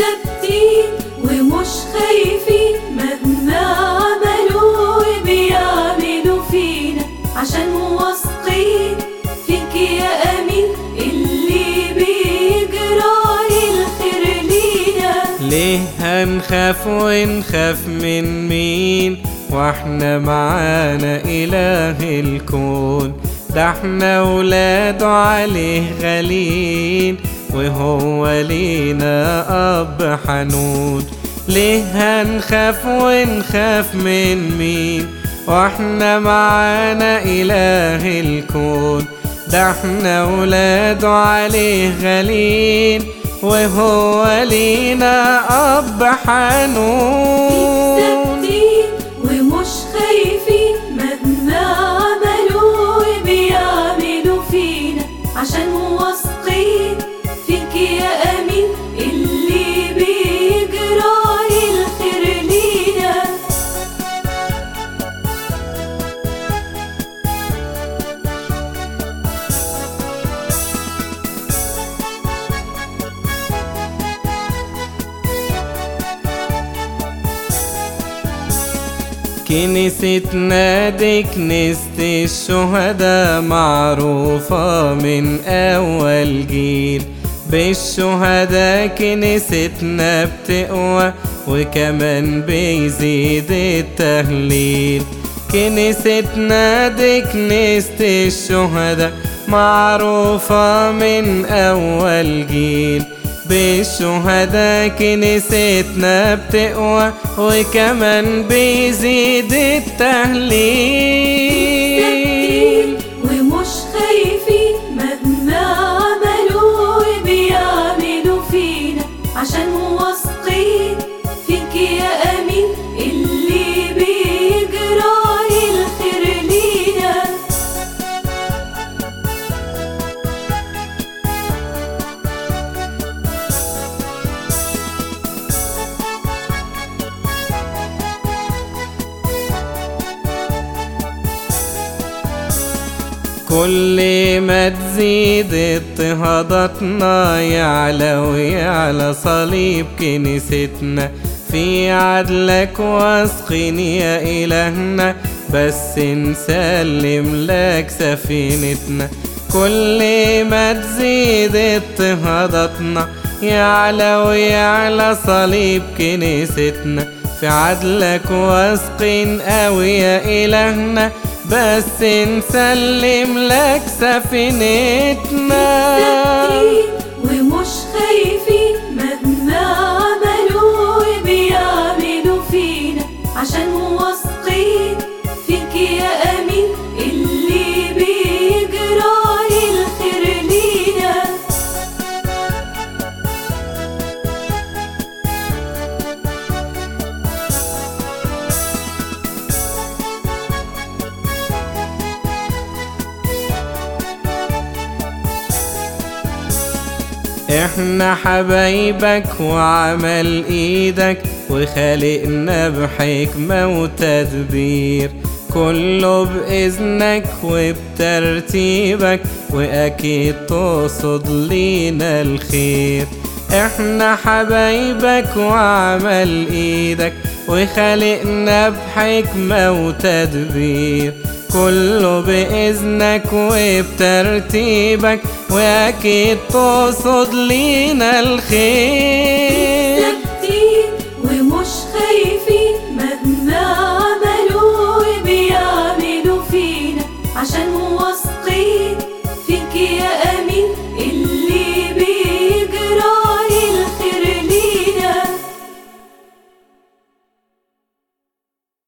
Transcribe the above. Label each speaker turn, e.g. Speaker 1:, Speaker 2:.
Speaker 1: ثابتين ومش خايفين مهما عملوا وبيعملوا فينا عشان واثقين فيك يا أمين اللي بيجرى الخير لينا
Speaker 2: ليه هنخاف ونخاف من مين واحنا معانا إله الكون ده احنا ولاده عليه غالين وهو لينا أب حنون ليه هنخاف ونخاف من مين واحنا معانا إله الكون ده احنا ولاده عليه غالين وهو لينا أب حنون
Speaker 1: ثابتين ومش خايفين مهما عملوا وبيعملوا فينا عشان واثقين فيك يا أمين اللي بيجرى الخير لينا
Speaker 2: كنيستنا دي كنيسة الشهداء معروفة من أول جيل بالشهداء كنيستنا بتقوى وكمان بيزيد التهليل كنيستنا دي كنيسة الشهداء معروفة من أول جيل بالشهداء كنيستنا بتقوى وكمان بيزيد التهليل
Speaker 1: ثابتين ومش خايفين مهما عملوا وبيعملوا فينا عشان واثقين فيك يا أمين اللي بيجرى الخير لينا
Speaker 2: كل ما تزيد اضطهاداتنا يعلى ويعلى صليب كنيستنا في عدلك واثقين يا إلهنا بس نسلم لك سفينتنا كل ما تزيد اضطهاداتنا يعلى ويعلى صليب كنيستنا في عدلك واثقين قوي يا إلهنا بس نسلم لك سفينتنا
Speaker 1: ثابتين ومش خايفين مهما عملوا وبيعملوا فينا عشان واثقين فيك يا أمين اللي بيجرى الخير لينا
Speaker 2: احنا حبايبك وعمل ايدك وخلقنا بحكمة وتدبير كله بإذنك وبترتيبك وأكيد تقصد لينا الخير احنا حبايبك وعمل ايدك وخلقنا بحكمة وتدبير كله بإذنك وبترتيبك وأكيد تقصد لينا الخير